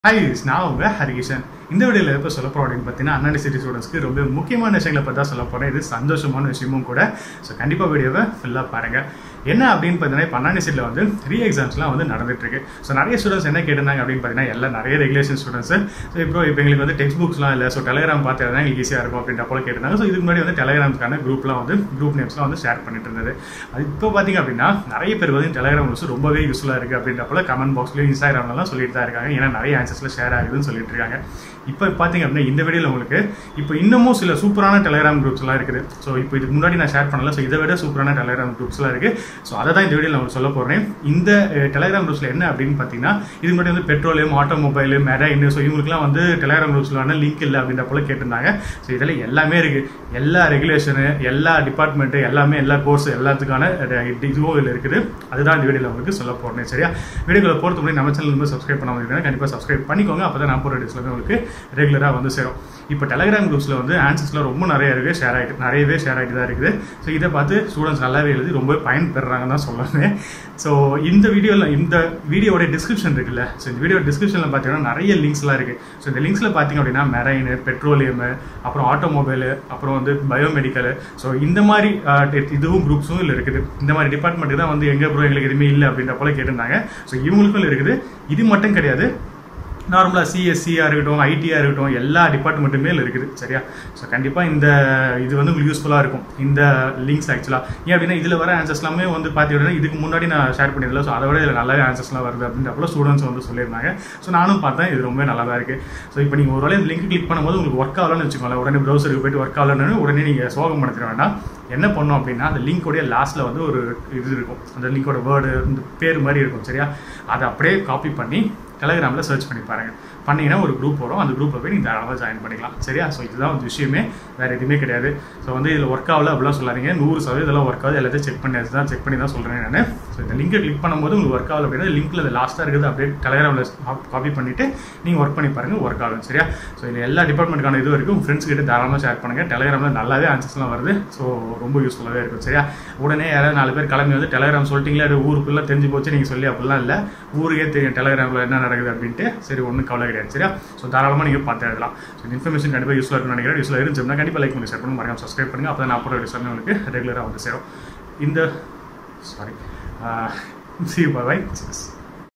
hi நான் உங்க ஹரிகிஷன் இந்த வீடியோவில் எப்போ சொல்ல போகிறோம் அப்படின்னு பார்த்தீங்கன்னா அண்ணாடி சிட்டி ஸ்டூடெண்ட்ஸ்க்கு ரொம்ப முக்கியமான விஷயங்களை பற்றி தான் சொல்ல போகிறேன் இது சந்தோஷமான விஷயமும் கூட ஸோ கண்டிப்பாக வீடியோவை ஃபுல்லாக பாருங்கள் என்ன அப்படின்னு பார்த்தீங்கன்னா இப்போ அண்ணாடி சிட்டியில் வந்து ரீ எக்ஸாம்ஸ்லாம் வந்து நடந்துட்டு இருக்கு ஸோ நிறைய ஸ்டூடெண்ட்ஸ் என்ன கேட்டிருந்தாங்க அப்படின்னு பார்த்தீங்கன்னா எல்லாம் நிறைய ரெகுலேஷன் ஸ்டூடெண்ட்ஸ் ஸோ இப்போ இப்போ எங்களுக்கு வந்து டெக்ஸ்ட் புக்ஸ்லாம் இல்லை ஸோ டெலிகிராம் பார்த்து தான் எங்களுக்கு ஈஸியாக இருக்கும் அப்படின்ற போல கேட்டிருந்தாங்க ஸோ இதுக்கு முன்னாடி வந்து டெலிகிராம்ஸ்க்கான குரூப்லாம் வந்து குரூப் நேம்ஸ்லாம் வந்து ஷேர் பண்ணிட்டு இருந்தது அது இப்போ பார்த்தீங்க அப்படின்னா நிறைய பேர் வந்து டெலிகிராம் வந்து ரொம்பவே யூஸ்ஃபுல்லாக இருக்குது அப்படின்ற போல கமெண்ட் பாக்ஸ்லையும் இன்ஸ்டாகிராம்லாம் சொல்லிட்டு தான் இருக்காங்க ஏன்னா நிறைய ஆன்சர்ஸில் ஷேர் ஆகுதுன்னு சொல்லிட்டு இருக்காங்க இப்போ பார்த்தீங்க அப்படின்னா இந்த வீடியோவில் உங்களுக்கு இப்போ இன்னமும் சில சூப்பரான டெலிகிராம் குரூப்ஸ்லாம் இருக்குது ஸோ இப்போ இதுக்கு முன்னாடி நான் ஷேர் பண்ணல ஸோ இதை விட சூப்பரான டெலிகிராம் குரூப்ஸ்லாம் இருக்குது ஸோ அதை தான் இந்த வீடியோவில் நான் உங்களுக்கு சொல்ல போகிறேன் இந்த டெலிகிராம் குரூப்ஸில் என்ன அப்படின்னு பார்த்தீங்கன்னா இதுக்கு முன்னாடி வந்து பெட்ரோலியம் ஆட்டோமொபைல் மெரைன் ஸோ இவங்களுக்குலாம் வந்து டெலிகிராம் குரூப்ஸ்லான லிங்க் இல்லை அப்படின்ற போல கேட்டிருந்தாங்க ஸோ இதில் எல்லாமே இருக்குது எல்லா ரெகுலேஷனு எல்லா டிபார்ட்மெண்ட்டு எல்லாமே எல்லா கோர்ஸ் எல்லாத்துக்கான இதுவும் இதில் இருக்குது அதுதான் இந்த வீடியோவில் உங்களுக்கு சொல்ல போகிறேன் சரியா வீடியோவில் போகிறது முன்னாடி நம்ம சேனல் வந்து சப்ஸ்கிரைப் பண்ண வந்தீங்கன்னா கண்டிப்பாக சப்ஸ்கிரைப் பண்ணிக்கோங்க அப்போ தான் நான் போகிற வீடியோஸ் உங்களுக்கு ரெகுலராக வந்து சேரும் இப்போ டெலிகிராம் குரூப்ஸில் வந்து ஆன்சர்ஸ்லாம் ரொம்ப நிறைய இருக்குது ஷேர் ஆகிட்டு நிறையவே ஷேர் ஆகிட்டு தான் இருக்குது ஸோ இதை பார்த்து ஸ்டூடெண்ட்ஸ் நல்லாவே எழுதி ரொம்ப பயன்பெறாங்கன்னு தான் சொல்லுவேன் ஸோ இந்த வீடியோவில் இந்த வீடியோட டிஸ்கிரிப்ஷன் இருக்குல்ல ஸோ இந்த வீடியோ டிஸ்கிரிப்ஷனில் பார்த்தீங்கன்னா நிறைய லிங்க்ஸ்லாம் இருக்குது ஸோ இந்த லிங்க்ஸில் பார்த்தீங்க அப்படின்னா மெரைன் பெட்ரோலியம் அப்புறம் ஆட்டோமொபைல் அப்புறம் வந்து பயோமெடிக்கல் ஸோ இந்த மாதிரி இதுவும் குரூப்ஸும் இல்லை இருக்குது இந்த மாதிரி டிபார்ட்மெண்ட்டு தான் வந்து எங்கே ப்ரோ எங்களுக்கு எதுவுமே இல்லை அப்படின்ற போல கேட்டிருந்தாங்க ஸோ இவங்களுக்கும் இருக்குது இது மட்டும் கிடையாது நார்மலாக சிஎஸ்சியாக இருக்கட்டும் ஐடியாக இருக்கட்டும் எல்லா டிபார்ட்மெண்ட்டுமே இருக்குது சரியா ஸோ கண்டிப்பாக இந்த இது வந்து உங்களுக்கு யூஸ்ஃபுல்லாக இருக்கும் இந்த லிங்க்ஸ் ஆக்சுவலாக ஏன் அப்படின்னா இதில் வர ஆன்சர்ஸ் எல்லாமே வந்து பார்த்தீங்கன்னா இதுக்கு முன்னாடி நான் ஷேர் பண்ணியிருந்தேன் ஸோ அதை விட இதில் நல்லாவே ஆன்சர்ஸ்லாம் வருது அப்படின்றப்போ ஸ்டூடெண்ட்ஸ் வந்து சொல்லியிருந்தாங்க ஸோ நானும் பார்த்தேன் இது ரொம்ப நல்லா தான் இருக்குது ஸோ இப்போ நீங்கள் ஒரு வேலை இந்த லிங்க் கிளிக் பண்ணும்போது உங்களுக்கு ஒர்க் ஆகலன்னு வச்சுக்கோங்களேன் உடனே ப்ரௌசருக்கு போயிட்டு ஒர்க் ஆகலன்னு உடனே நீங்கள் சோகம் படுத்திட வேண்டாம் என்ன பண்ணோம் அப்படின்னா அந்த லிங்கோடைய லாஸ்ட்டில் வந்து ஒரு இது இருக்கும் அந்த லிங்கோட வேர்டு இந்த பேர் மாதிரி இருக்கும் சரியா அதை அப்படியே காப்பி பண்ணி டெலகிராமில் சர்ச் பண்ணி பாருங்கள் பண்ணிங்கன்னா ஒரு குரூப் வரும் அந்த குரூப்பில் போய் நீங்கள் தாராளமாக ஜாயின் பண்ணிக்கலாம் சரியா ஸோ இதுதான் வந்து விஷயமே வேறு எதுவுமே கிடையாது ஸோ வந்து இதில் ஒர்க் ஆகல அப்படிலாம் சொல்லாதீங்க நூறு சதவீதம் இதெல்லாம் ஒர்க் ஆகுது எல்லாத்தையும் செக் பண்ணி தான் செக் பண்ணி தான் சொல்கிறேன் நான் ஸோ இந்த லிங்கை கிளிக் பண்ணும்போது உங்களுக்கு ஒர்க் ஆகல அப்படின்னா லிங்க்கில் அது லாஸ்ட்டாக இருக்குது அப்படியே டெலகிராமில் காப்பி பண்ணிவிட்டு நீங்கள் ஒர்க் பண்ணி பாருங்கள் ஒர்க் ஆகும் சரியா ஸோ இதில் எல்லா டிபார்ட்மெண்ட்டுக்கான இது வரைக்கும் உங்கள் ஃப்ரெண்ட்ஸ் கிட்ட தாராளமாக ஷேர் பண்ணுங்கள் டெலகிராமில் நல்லாவே ஆன்சர்ஸ்லாம் வருது ஸோ ரொம்ப யூஸ்ஃபுல்லாகவே இருக்கும் சரியா உடனே யாராவது நாலு பேர் கிளம்பி வந்து டெலகிராம் சொல்லிட்டீங்களா அது ஊருக்குள்ளே தெரிஞ்சு போச்சு நீங்கள் சொல்லி அப்படிலாம் இல்லை ஊருக்கே தெரியும் டெலகிராமில் என்ன நடக்குது அப்படின்ட்டு சரி ஒன்றும் கவலை கிடையாது சரியா ஸோ தாராளமாக நீங்கள் பார்த்து எழுதலாம் ஸோ இந்த இன்ஃபர்மேஷன் கண்டிப்பாக யூஸ்ஃபுல்லாக இருக்கும்னு நினைக்கிறேன் யூஸ்ஃபுல்லாக இருந்துச்சுன்னா கண்டிப்பாக லைக் பண்ணி ஷேர் பண்ணி மறக்காம சப்ஸ்கிரைப் பண்ணுங்கள் அப்போ தான் நான் போகிற வீடியோஸ் உங்களுக்கு ரெகுலராக வந்து சேரும் இந்த சாரி சி பாய்